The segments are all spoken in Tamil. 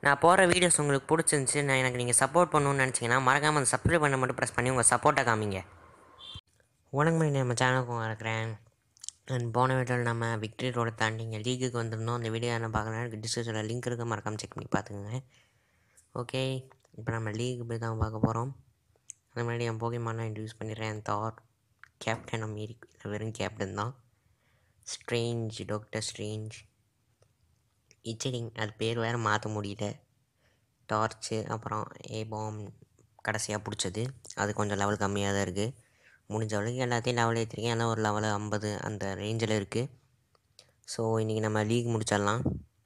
நான் போகிற வீடியோஸ் உங்களுக்கு பிடிச்சிருந்துச்சி நான் எனக்கு நீங்கள் சப்போர்ட் பண்ணணும்னு நினச்சிங்கன்னா மறக்காமல் அந்த சப்ஸ்கிரைப் பண்ண மட்டும் ப்ரெஸ் பண்ணி உங்கள் சப்போர்ட்டை காமிங்க வணக்கம் மணி நம்ம சேனலுக்கும் இருக்கிறேன் அண்ட் போன வீடியோவில் நம்ம விக்டரி ரோட தாண்டி இங்கே லீக்குக்கு வந்திருந்தோம் அந்த வீடியோ என்ன பார்க்கலாம் டிஸ்கிரிப்ஷனில் லிங்க் இருக்க மறக்காமல் செக் பண்ணி பார்த்துக்கோங்க ஓகே இப்போ நம்ம லீக்கு போய் தான் பார்க்க போகிறோம் அது முன்னாடி என் போகிமானா இன்ட்ரடியூஸ் பண்ணிடுறேன் தார் கேப்டன் அமெரிக் இல்லை வெறும் கேப்டன் தான் ஸ்ட்ரேஞ்ச் டாக்டர் ஸ்ட்ரேஞ்ச் இச்சரிங் அது பேர் வேறு மாற்ற முடியல டார்ச்சு அப்புறம் ஏ பாம் கடைசியாக பிடிச்சது அது கொஞ்சம் லெவல் கம்மியாக தான் இருக்குது முடிஞ்ச அளவுக்கு எல்லாத்தையும் லெவல் ஏற்றிருக்கேன் எல்லாம் ஒரு லெவல் ஐம்பது அந்த ரேஞ்சில் இருக்குது ஸோ இன்றைக்கி நம்ம லீக் முடிச்சிடலாம்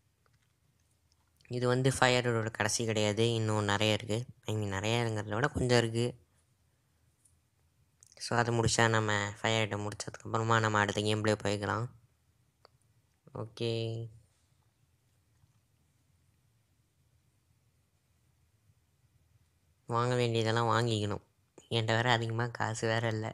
இது வந்து ஃபயரோட கடைசி கிடையாது இன்னும் நிறைய இருக்குது ஐ மீன் நிறையாங்கிறத விட கொஞ்சம் இருக்குது ஸோ அதை முடித்தா நம்ம ஃபயர்கிட்ட முடிச்சதுக்கப்புறமா நம்ம அடுத்த கேம் ப்ளே போய்க்கலாம் ஓகே வாங்க வேண்டியதெல்லாம் வாங்கிக்கணும் என்கிட்ட வேறு அதிகமாக காசு வேறு இல்லை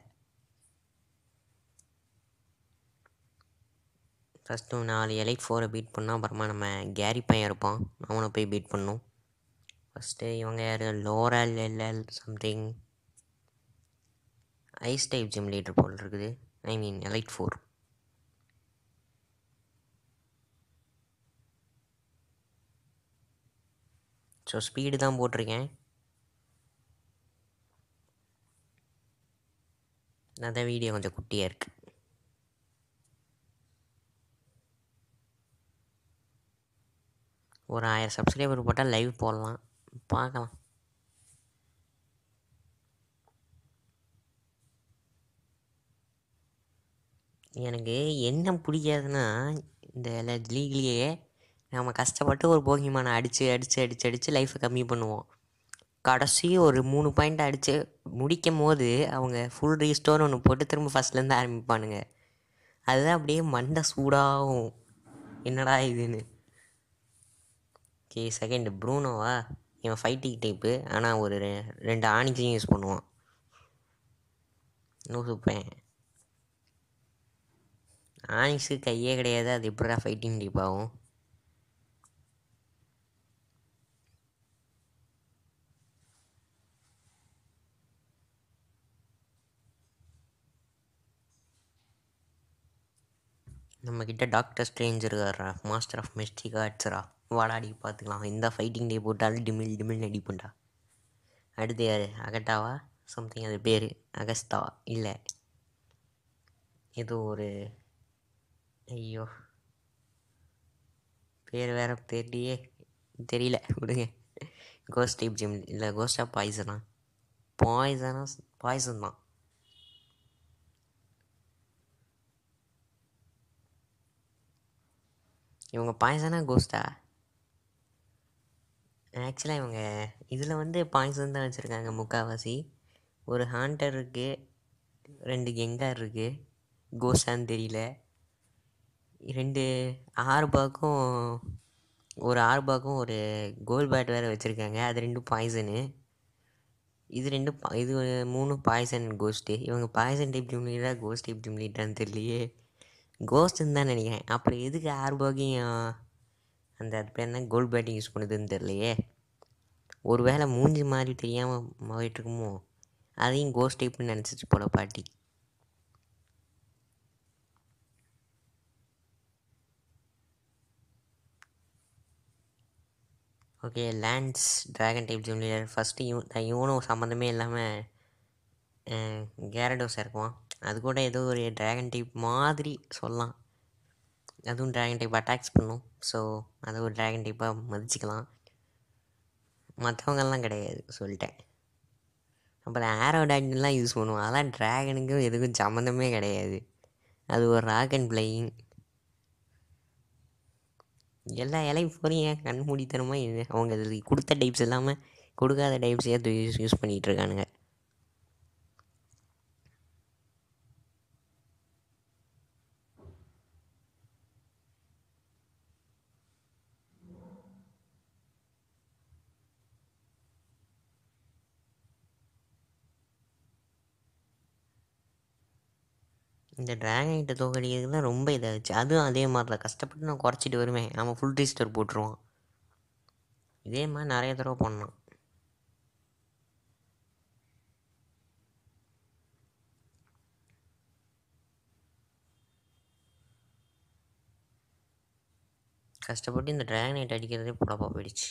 ஃபஸ்ட்டு நாலு எலைட் ஃபோரை பீட் பண்ணோம் அப்புறமா நம்ம கேரி பையன் இருப்பான் அவனை போய் பீட் பண்ணோம் ஃபஸ்ட்டு இவங்க யார் Lorelei L L something ice type gym leader போல் இருக்குது I mean elite four so speed தான் போட்டிருக்கேன் அதான் வீடியோ கொஞ்சம் குட்டியாக இருக்குது ஒரு ஆயிரம் சப்ஸ்கிரைபர் போட்டால் லைவ் போடலாம் பார்க்கலாம் எனக்கு என்ன பிடிக்காதுன்னா இந்த லீக்லேயே நம்ம கஷ்டப்பட்டு ஒரு போகிமானை அடித்து அடித்து அடித்து அடித்து லைஃப்பை கம்மி பண்ணுவோம் கடைசி ஒரு மூணு பாயிண்ட் அடித்து முடிக்கும் போது அவங்க ஃபுல் ரீஸ்டோர் ஒன்று போட்டு திரும்ப ஃபஸ்ட்லேருந்து ஆரம்பிப்பானுங்க அதுதான் அப்படியே மண்டை சூடாகும் என்னடா இதுன்னு ஓகே செகண்ட் ப்ரூனோவா இவன் ஃபைட்டிங் டைப்பு ஆனால் ஒரு ரெ- ரெண்டு ஆணிக்கையும் யூஸ் பண்ணுவான் நூசுப்பேன் ஆனிக்ஸு கையே கிடையாது அது எப்படிடா ஃபைட்டிங் டைப் ஆகும் நம்மக்கிட்ட டாக்டர் ஸ்ட்ரேஞ்ச் இருக்காரா மாஸ்டர் ஆஃப் மிஸ்டிக் ஆர்ட்ஸரா வாடாடி பார்த்துக்கலாம் இந்த ஃபைட்டிங் டே போட்டாலும் டிமில் டிமில் அடிப்புண்டா அடுத்து யார் அகட்டாவா சம்திங் அது பேர் அகஸ்தா இல்லை ஏதோ ஒரு ஐயோ பேர் வேற தெரியலையே தெரியல விடுங்க கோஸ்ட் டைப் ஜிம் இல்லை கோஸ்டா பாய்சனா பாய்சனா பாய்சன் தான் இவங்க பாய்சனா கோஸ்டா ஆக்சுவலாக இவங்க இதில் வந்து பாய்சன் தான் வச்சுருக்காங்க முக்கால்வாசி ஒரு ஹாண்டர் இருக்குது ரெண்டு கெங்கார் இருக்குது கோஸ்டான்னு தெரியல ரெண்டு ஆறு பாக்கும் ஒரு ஆறு பாக்கும் ஒரு கோல் பேட் வேறு வச்சுருக்காங்க அது ரெண்டும் பாய்சனு இது ரெண்டு பா- இது மூணு பாய்சன் கோஸ்ட்டு இவங்க பாய்சன் டைப் ஜிம் லீடரா கோஸ்ட் டைப் ஜிம் லீடரான்னு தெரியலையே கோஸ்ட்டுன்னு தான் நினைக்கிறேன் அப்புறம் எதுக்கு ஆறு பாக்கையும் அந்த அது பேர் என்ன கோல்ட் பேட்டிங் யூஸ் பண்ணுதுன்னு தெரியலையே ஒருவேளை மூஞ்சி மாதிரி தெரியாமல் போயிட்டு இருக்குமோ அதையும் கோஸ்ட் டைப்னு நினச்சிச்சு போல பாட்டி okay Lance dragon type gym leader first இவன் இவனும் சம்மந்தமே இல்லாமல் கேரடோஸ் இருக்குவான் அது கூட ஏதோ ஒரு ட்ராகன் டைப் மாதிரி சொல்லலாம் அதுவும் ட்ராகன் டைப் அட்டாக்ஸ் பண்ணும் ஸோ அது ஒரு ட்ராகன் டைப்பாக மதிச்சுக்கலாம் மற்றவங்கெல்லாம் கிடையாது சொல்லிட்டேன் அப்புறம் ஆரோ டாக்லாம் யூஸ் பண்ணுவோம் அதெல்லாம் ட்ராகனுக்கும் எதுக்கும் சம்மந்தமே கிடையாது அது ஒரு ராக் அண்ட் பிளேயிங் எல்லா இலையும் போறீங்க கண் மூடித்தனமாக இது அவங்க அது கொடுத்த டைப்ஸ் இல்லாமல் கொடுக்காத டைப்ஸ் ஏற்று யூஸ் யூஸ் பண்ணிகிட்டு இருக்கானுங்க இந்த ட்ராகன் கிட்ட தோக்கடிக்கிறது தான் ரொம்ப இதாகிடுச்சு அதுவும் அதே மாதிரி தான் கஷ்டப்பட்டு நான் குறைச்சிட்டு வருவேன் அவன் ஃபுல் ரீஸ்டர் போட்டுருவான் இதே மாதிரி நிறைய தடவை பண்ணோம் கஷ்டப்பட்டு இந்த ட்ராகனைட் அடிக்கிறதே புடப்பா போயிடுச்சு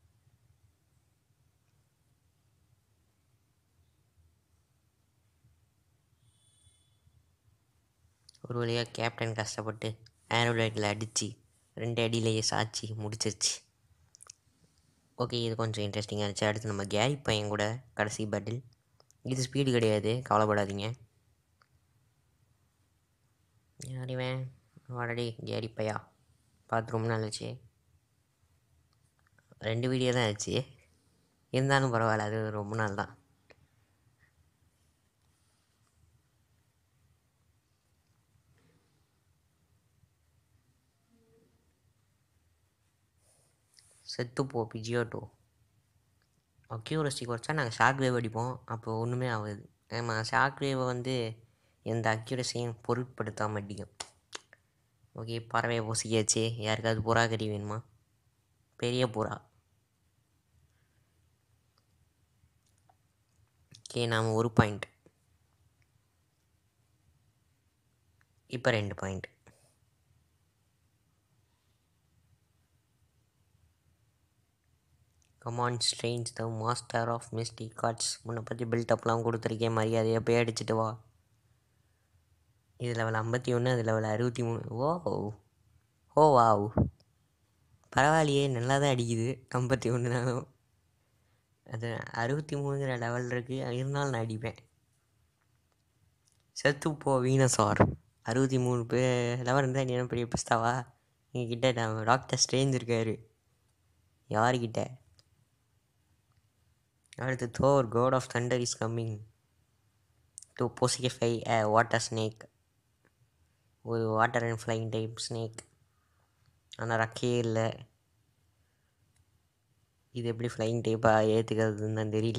ஒரு வழியாக கேப்டன் கஷ்டப்பட்டு ஏரோலைட்டில் அடித்து ரெண்டு அடியிலேயே சாச்சி முடிச்சிருச்சு ஓகே இது கொஞ்சம் இன்ட்ரெஸ்டிங்காக இருந்துச்சு அடுத்து நம்ம கேரி பையன் கூட கடைசி பேட்டில் இது ஸ்பீடு கிடையாது கவலைப்படாதீங்க யாரிவன் வாடடி கேரி பையா பார்த்து ரொம்ப நாள் ஆச்சு ரெண்டு வீடியோ தான் ஆச்சு இருந்தாலும் பரவாயில்ல அது ரொம்ப நாள் தான் செத்துப்போ பிஜியோட்டோ அக்யூரசி குறைச்சா நாங்கள் ஷாக் வேவ் அடிப்போம் அப்போ ஒன்றுமே ஆகாது ஆமாம் ஷாக் வேவை வந்து எந்த அக்யூரஸையும் பொருட்படுத்தாமல் அடிக்கும் ஓகே பறவை பொசிக்காச்சு யாருக்காவது புறா கறி வேணுமா பெரிய புறா ஓகே நாம் ஒரு பாயிண்ட் இப்போ ரெண்டு point come on Strange the master of mystic arts முன்னை பற்றி பில்டப்லாம் கொடுத்துருக்கேன் மரியாதையாக போய் அடிச்சுட்டு வா இது லெவல் ஐம்பத்தி ஒன்று அது லெவல் அறுபத்தி மூணு ஓ ஓ வாவ் பரவாயில்லையே நல்லா தான் அடிக்குது ஐம்பத்தி ஒன்றுனாலும் அது அறுபத்தி மூணுங்கிற லெவல் இருக்குது இருந்தாலும் நான் அடிப்பேன் செத்து போ வீனசார் அறுபத்தி மூணு பே லெவல் இருந்தால் நீ என்ன பெரிய பிஸ்தாவா எங்ககிட்ட நம்ம டாக்டர் ஸ்ட்ரேஞ்ச் இருக்காரு யாருக்கிட்ட அடுத்து Thor god of thunder is coming to பொசிஃபை அ வாட்டர் ஸ்னேக் ஒரு water and flying type snake ஆனால் ரக்கையே இல்லை இது எப்படி ஃப்ளைங் டைப்பாக ஏற்றுக்கிறதுன்னு தான் தெரியல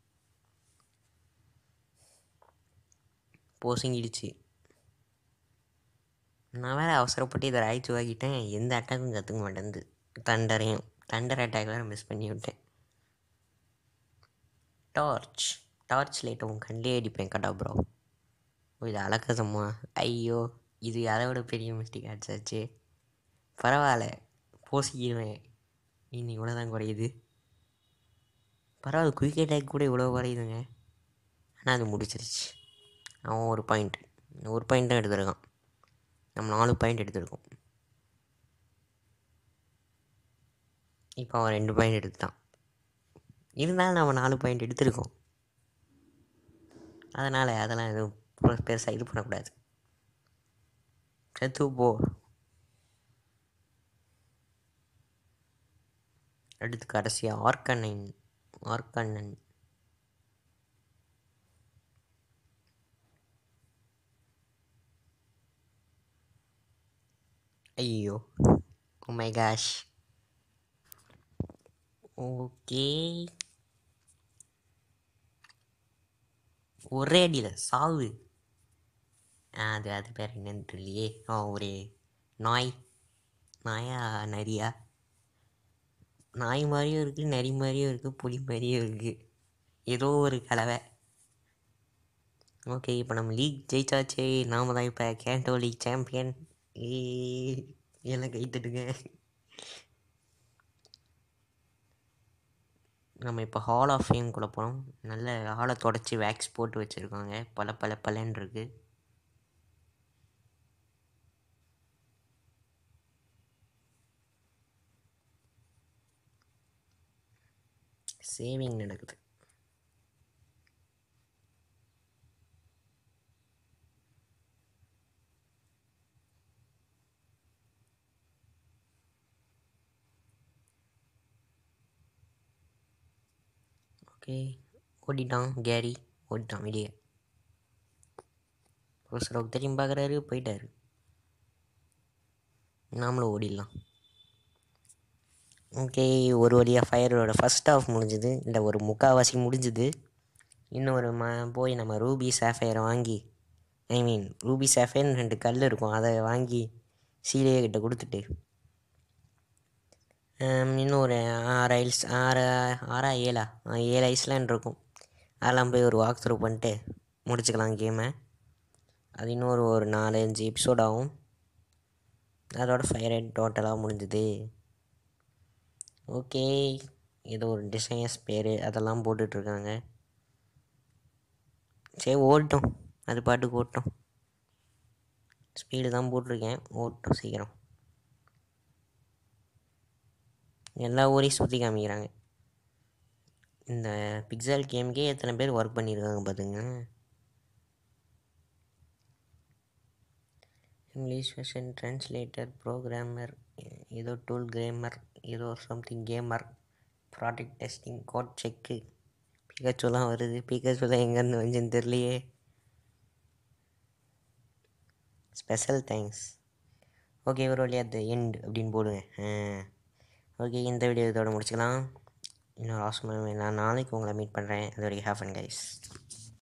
போசிங்கிடுச்சு நான் வேறு அவசரப்பட்டு இதை ராய்ச்சி வாங்கிட்டேன் எந்த அட்டாக்கும் கற்றுக்க மாட்டேங்குது தண்டரையும் தண்டர் அட்டாக் வேறு மிஸ் பண்ணி விட்டேன் டார்ச் டார்ச் லைட்டை உன் கண்ணிலே அடிப்பேன் கடா ப்ரோ ஓ இது அழகதம்மா ஐயோ இது அதை விட பெரிய மிஸ்டேக் ஆச்சாச்சு பரவாயில்ல போசிக்கிடுவேன் இன்னும் இவ்வளோ தான் குறையுது பரவாயில்ல குயிக் அட்டாக் கூட இவ்வளோ குறையுதுங்க ஆனால் அது முடிச்சிருச்சு அவன் ஒரு பாயிண்ட் ஒரு பாயிண்ட் தான் எடுத்திருக்கான் நம்ம நாலு பாயிண்ட் எடுத்திருக்கோம் இப்போ அவன் ரெண்டு பாயிண்ட் எடுத்துட்டான் இருந்தாலும் நம்ம நாலு பாயிண்ட் எடுத்திருக்கோம் அதனால் அதெல்லாம் எதுவும் பெருசாக இது பண்ணக்கூடாது செத்து போ அடுத்து கடைசியாக ஆர்கனைன் ஆர்கண்ணன் ஐயோ மை காஷ் ஓகே ஒரே அடியில் சாவு ஆ, அது அது பேர் என்னன்னு தெரியலையே ஆ ஒரு நாய் நாயா நரியா நாய் மாதிரியும் இருக்குது நரி மாதிரியும் இருக்குது புலி மாதிரியும் இருக்குது ஏதோ ஒரு கலவை ஓகே இப்போ நம்ம லீக் ஜெயிச்சாச்சே நாம தான் இப்போ கேண்டோ லீக் சாம்பியன் ஏ எல்லாம் கைத்தட்டுங்க நம்ம இப்போ ஹால் ஆஃப் ஃபேம் கூட போகிறோம் நல்ல ஹாலை தொடச்சி வேக்ஸ் போட்டு வச்சுருக்காங்க பல பல பலன்னு இருக்கு சேவிங் நடக்குது ஓகே ஓடிட்டான் கேரி ஓடிட்டான் வெளியே ப்ரொஃபஸர் தெரியும் பார்க்குறாரு போயிட்டாரு நாமளும் ஓடிடலாம் ஓகே ஒரு வழியாக ஃபயரோட ஃபஸ்ட் ஆஃப் முடிஞ்சுது இல்லை ஒரு முக்கால்வாசி முடிஞ்சுது இன்னும் ஒரு ம போய் நம்ம ரூபி சாஃபயரை வாங்கி ஐ மீன் ரூபி சாஃபயர்னு ரெண்டு கல் இருக்கும் அதை வாங்கி சீலையே கிட்ட கொடுத்துட்டு ஹம், இன்னும் ஒரு ஆறு ஐல்ஸ் ஆறு ஆறா ஏழா ஆ, ஏழு ஐஸ்லேண்ட் இருக்கும் அதெல்லாம் போய் ஒரு வாக் த்ரூ பண்ணிட்டு முடிச்சுக்கலாம் கேமை அது இன்னும் ஒரு ஒரு நாலு அஞ்சு எபிசோட் ஆகும் அதோட ஃபைவ் ரைட் டோட்டலாக முடிஞ்சுது ஓகே ஏதோ ஒரு டிசைனர்ஸ் பேர் அதெல்லாம் போட்டுட்ருக்காங்க சரி ஓடட்டும் அது பாட்டுக்கு ஓட்டும் ஸ்பீடு தான் போட்டிருக்கேன் ஓட்டும் சீக்கிரம் எல்லா ஊரையும் சுற்றி காமிக்கிறாங்க இந்த பிக்சல் கேமுக்கே எத்தனை பேர் ஒர்க் பண்ணியிருக்காங்க பார்த்துங்க இங்கிலீஷ் வெர்ஷன் ட்ரான்ஸ்லேட்டர் ப்ரோக்ராமர் ஏதோ டூல் கேமர் ஏதோ something gamer product testing code check பிகாச்சுலாம் வருது பிகாச்சுலாம் எங்கேருந்து வந்துச்சுன்னு தெரியலையே ஸ்பெஷல் தேங்க்ஸ் ஓகே ஒரு வழியாக த எண்ட் அப்படின்னு போடுங்க ஓகே இந்த வீடியோ இதோட முடிச்சுக்கலாம் இன்னொரு அவசரமாக நான் நாளைக்கு உங்களை மீட் பண்ணுறேன் அது வரைக்கும் ஹேஃப் அண்ட் கைஸ்